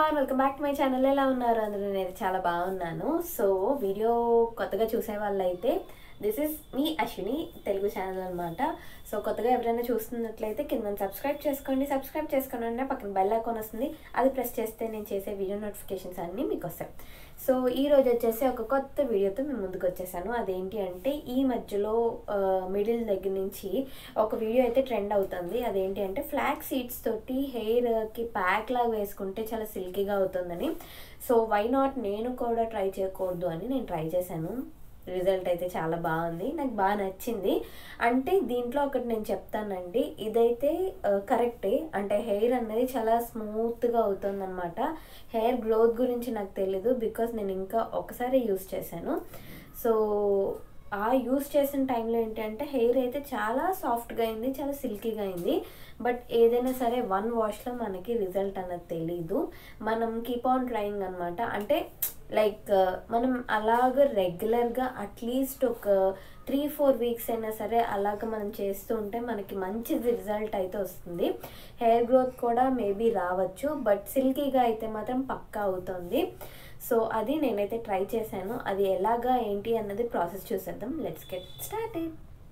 everyone welcome back to my channel ఎలా ఉన్నారు అందరూ నేను చాలా బాగున్నాను సో వీడియో కొత్తగా చూసే వాళ్ళైతే దిస్ ఇస్ మీ అశ్విని తెలుగు ఛానల్ అనమాట సో కొత్తగా ఎవరైనా చూస్తున్నట్లయితే కింద సబ్స్క్రైబ్ చేసుకోండి సబ్స్క్రైబ్ చేసుకోండి అంటే పక్కన బెల్ ఐకాన్ వస్తుంది అది ప్రెస్ చేస్తే నేను చేసే వీడియో నోటిఫికేషన్స్ అన్నీ మీకు వస్తాయి సో ఈ రోజు వచ్చేసి ఒక కొత్త వీడియోతో మేము ముందుకు వచ్చేసాను అదేంటి అంటే ఈ మధ్యలో మిడిల్ దగ్గర నుంచి ఒక వీడియో అయితే ట్రెండ్ అవుతుంది అదేంటి అంటే ఫ్లాక్ సీడ్స్ తోటి హెయిర్కి ప్యాక్ లాగా వేసుకుంటే చాలా సిల్కీగా అవుతుందని సో వై నాట్ నేను కూడా ట్రై చేయకూడదు అని నేను ట్రై చేశాను రిజల్ట్ అయితే చాలా బాగుంది నాకు బాగా నచ్చింది అంటే దీంట్లో ఒకటి నేను చెప్తానండి ఇదైతే కరెక్టే అంటే హెయిర్ అనేది చాలా స్మూత్గా అవుతుంది అనమాట హెయిర్ గ్రోత్ గురించి నాకు తెలీదు బికాస్ నేను ఇంకా ఒకసారి యూస్ చేశాను సో ఆ యూస్ చేసిన టైంలో ఏంటంటే హెయిర్ అయితే చాలా సాఫ్ట్గా అయింది చాలా సిల్కీగా అయింది బట్ ఏదైనా సరే వన్ వాష్లో మనకి రిజల్ట్ అన్నది తెలీదు మనం కీప్ ఆన్ ట్రయింగ్ అనమాట అంటే లైక్ మనం అలాగ రెగ్యులర్గా అట్లీస్ట్ ఒక త్రీ ఫోర్ వీక్స్ అయినా సరే అలాగ మనం చేస్తూ ఉంటే మనకి మంచి రిజల్ట్ అయితే వస్తుంది హెయిర్ గ్రోత్ కూడా మేబీ రావచ్చు బట్ సిల్కీగా అయితే మాత్రం పక్కా అవుతుంది సో అది నేనైతే ట్రై చేశాను అది ఎలాగా ఏంటి అన్నది ప్రాసెస్ చూసేద్దాం లెట్స్ గెట్ స్టార్టెడ్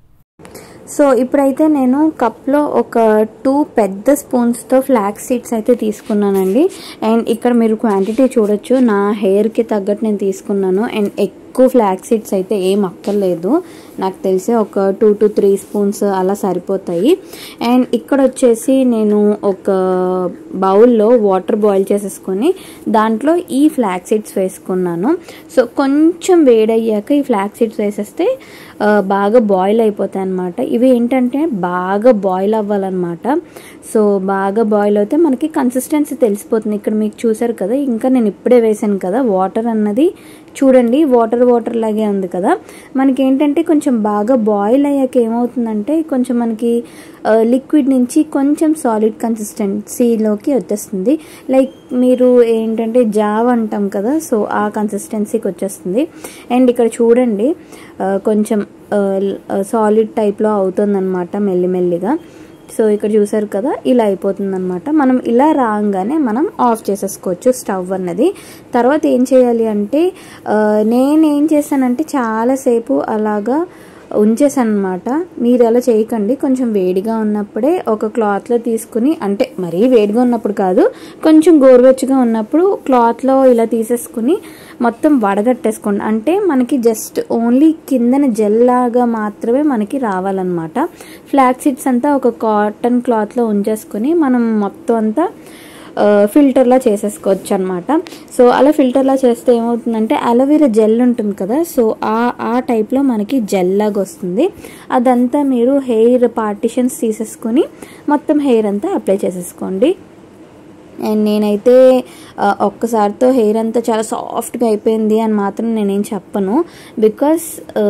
సో ఇప్పుడైతే నేను కప్లో ఒక టూ పెద్ద స్పూన్స్తో ఫ్లాక్స్ సీడ్స్ అయితే తీసుకున్నానండి అండ్ ఇక్కడ మీరు క్వాంటిటీ చూడొచ్చు నా హెయిర్కి తగ్గట్టు నేను తీసుకున్నాను అండ్ ఎక్కువ ఫ్లాక్స్ సీడ్స్ అయితే ఏం అక్కర్లేదు నాకు తెలిసి ఒక టూ టు త్రీ స్పూన్స్ అలా సరిపోతాయి అండ్ ఇక్కడ వచ్చేసి నేను ఒక బౌల్లో వాటర్ బాయిల్ చేసేసుకొని దాంట్లో ఈ ఫ్లాక్స్ సీడ్స్ వేసుకున్నాను సో కొంచెం వేడయ్యాక ఈ ఫ్లాక్స్ సీడ్స్ వేసేస్తే బాగా బాయిల్ అయిపోతాయి అనమాట ఇవి ఏంటంటే బాగా బాయిల్ అవ్వాలన్నమాట సో బాగా బాయిల్ అయితే మనకి కన్సిస్టెన్సీ తెలిసిపోతుంది ఇక్కడ మీకు చూసారు కదా ఇంకా నేను ఇప్పుడే వేసాను కదా వాటర్ అన్నది చూడండి వాటర్ వాటర్ లాగే ఉంది కదా మనకి ఏంటంటే కొంచెం బాగా బాయిల్ అయ్యాక ఏమవుతుందంటే కొంచెం మనకి లిక్విడ్ నుంచి కొంచెం సాలిడ్ కన్సిస్టెన్సీలోకి వచ్చేస్తుంది లైక్ మీరు ఏంటంటే జావ్ అంటాం కదా సో ఆ కన్సిస్టెన్సీకి వచ్చేస్తుంది అండ్ ఇక్కడ చూడండి కొంచెం సాలిడ్ టైప్లో అవుతుందన్నమాట మెల్లిమెల్లిగా సో ఇక్కడ చూసారు కదా ఇలా అయిపోతుంది అనమాట మనం ఇలా రాగానే మనం ఆఫ్ చేసేసుకోవచ్చు స్టవ్ అన్నది తర్వాత ఏం చేయాలి అంటే నేనేం చేశానంటే చాలాసేపు అలాగా ఉంచేసాను అనమాట మీరు అలా చేయకండి కొంచెం వేడిగా ఉన్నప్పుడే ఒక క్లాత్లో తీసుకుని అంటే మరీ వేడిగా ఉన్నప్పుడు కాదు కొంచెం గోరువెచ్చగా ఉన్నప్పుడు క్లాత్లో ఇలా తీసేసుకుని మొత్తం వడగట్టేసుకోండి అంటే మనకి జస్ట్ ఓన్లీ కిందన జెల్ లాగా మాత్రమే మనకి రావాలన్నమాట ఫ్లాక్ సీడ్స్ అంతా ఒక కాటన్ క్లాత్లో ఉంచేసుకుని మనం మొత్తం అంతా ఫిల్టర్లా చేసేసుకోవచ్చు అనమాట సో అలా ఫిల్టర్లా చేస్తే ఏమవుతుందంటే అలోవెరా జెల్ ఉంటుంది కదా సో ఆ ఆ టైప్లో మనకి జెల్ లాగా వస్తుంది అదంతా మీరు హెయిర్ పార్టిషన్స్ తీసేసుకొని మొత్తం హెయిర్ అంతా అప్లై చేసేసుకోండి అండ్ నేనైతే ఒక్కసారితో హెయిర్ అంతా చాలా సాఫ్ట్గా అయిపోయింది అని మాత్రం నేనేం చెప్పను బికాస్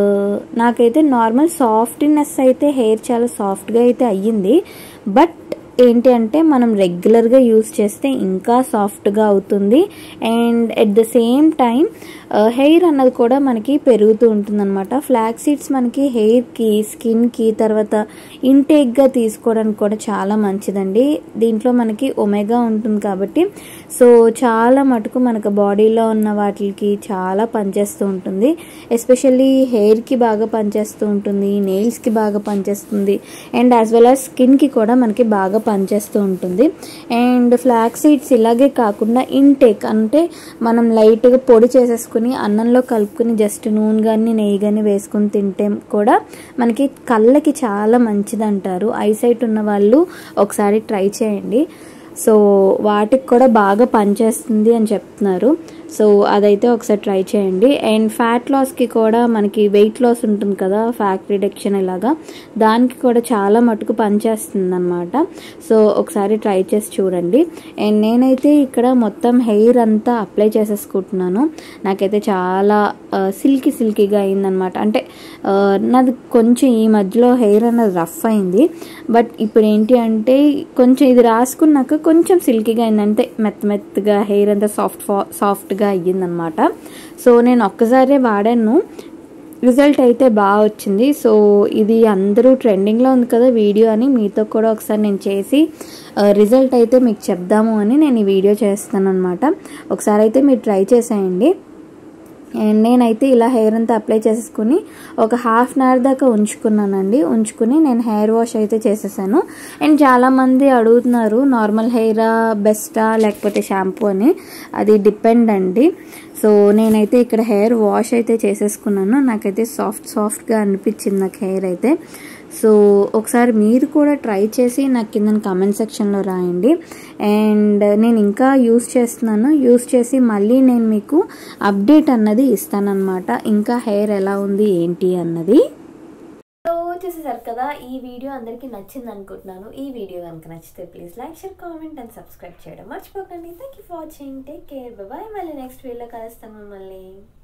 నాకైతే నార్మల్ సాఫ్ట్నెస్ అయితే హెయిర్ చాలా సాఫ్ట్గా అయితే అయ్యింది బట్ ఏంటి అంటే మనం రెగ్యులర్గా యూస్ చేస్తే ఇంకా సాఫ్ట్గా అవుతుంది and at the same time hair అన్నది కూడా మనకి పెరుగుతూ ఉంటుందన్నమాట ఫ్లాక్ సీడ్స్ మనకి హెయిర్కి స్కిన్కి తర్వాత ఇంటేక్గా తీసుకోవడానికి కూడా చాలా మంచిదండి దీంట్లో మనకి ఒమెగా ఉంటుంది కాబట్టి సో చాలా మటుకు మనకు బాడీలో ఉన్న వాటికి చాలా పనిచేస్తూ ఉంటుంది ఎస్పెషల్లీ హెయిర్కి బాగా పనిచేస్తూ ఉంటుంది నెయిల్స్కి బాగా పనిచేస్తుంది అండ్ యాజ్ వెల్ యాజ్ స్కిన్కి కూడా మనకి బాగా పనిచేస్తూ ఉంటుంది అండ్ ఫ్లాక్ సీడ్స్ ఇలాగే కాకుండా ఇంటేక్ అంటే మనం లైట్గా పొడి చేసేసుకుని అన్నంలో కలుపుకుని జస్ట్ నూనె కానీ నెయ్యి కానీ వేసుకుని తింటే కూడా మనకి కళ్ళకి చాలా మంచిది అంటారు ఐసైట్ ఉన్న వాళ్ళు ఒకసారి ట్రై చేయండి సో వాటికి కూడా బాగా పనిచేస్తుంది అని చెప్తున్నారు సో అదైతే ఒకసారి ట్రై చేయండి అండ్ ఫ్యాట్ లాస్కి కూడా మనకి వెయిట్ లాస్ ఉంటుంది కదా ఫ్యాట్ రిడక్షన్ ఇలాగా దానికి కూడా చాలా మటుకు పనిచేస్తుంది అనమాట సో ఒకసారి ట్రై చేసి చూడండి అండ్ నేనైతే ఇక్కడ మొత్తం హెయిర్ అంతా అప్లై చేసేసుకుంటున్నాను నాకైతే చాలా సిల్కీ సిల్కీగా అయిందనమాట అంటే నాది కొంచెం ఈ మధ్యలో హెయిర్ అన్నది రఫ్ అయింది బట్ ఇప్పుడు ఏంటి అంటే కొంచెం ఇది రాసుకున్నాక కొంచెం సిల్కీగా అయింది అంటే మెత్త మెత్తగా హెయిర్ అంతా సాఫ్ట్ సాఫ్ట్గా అయ్యిందనమాట సో నేను ఒక్కసారే వాడాను రిజల్ట్ అయితే బాగా వచ్చింది సో ఇది అందరూ ట్రెండింగ్లో ఉంది కదా వీడియో అని మీతో కూడా ఒకసారి నేను చేసి రిజల్ట్ అయితే మీకు చెప్దాము అని నేను ఈ వీడియో చేస్తాను అనమాట ఒకసారి అయితే మీరు ట్రై చేసేయండి అండ్ నేనైతే ఇలా హెయిర్ అంతా అప్లై చేసేసుకుని ఒక హాఫ్ అన్ అవర్ దాకా ఉంచుకున్నానండి ఉంచుకుని నేను హెయిర్ వాష్ అయితే చేసేసాను అండ్ చాలామంది అడుగుతున్నారు నార్మల్ హెయిరా బెస్టా లేకపోతే షాంపూ అని అది డిపెండ్ అండి సో నేనైతే ఇక్కడ హెయిర్ వాష్ అయితే చేసేసుకున్నాను నాకైతే సాఫ్ట్ సాఫ్ట్గా అనిపించింది నాకు హెయిర్ అయితే సో ఒకసారి మీరు కూడా ట్రై చేసి నాకు కింద కామెంట్ సెక్షన్లో రాయండి అండ్ నేను ఇంకా యూస్ చేస్తున్నాను యూస్ చేసి మళ్ళీ నేను మీకు అప్డేట్ అన్నది ఇస్తానన్నమాట ఇంకా హెయిర్ ఎలా ఉంది ఏంటి అన్నది సో చూసేసారు కదా ఈ వీడియో అందరికీ నచ్చింది అనుకుంటున్నాను ఈ వీడియో కనుక నచ్చితే please like share comment and subscribe చేయడం మర్చిపోకండి thank you for watching take care bye మళ్ళీ నెక్స్ట్ వీడియోలో కలుస్తాను మిమ్మల్ని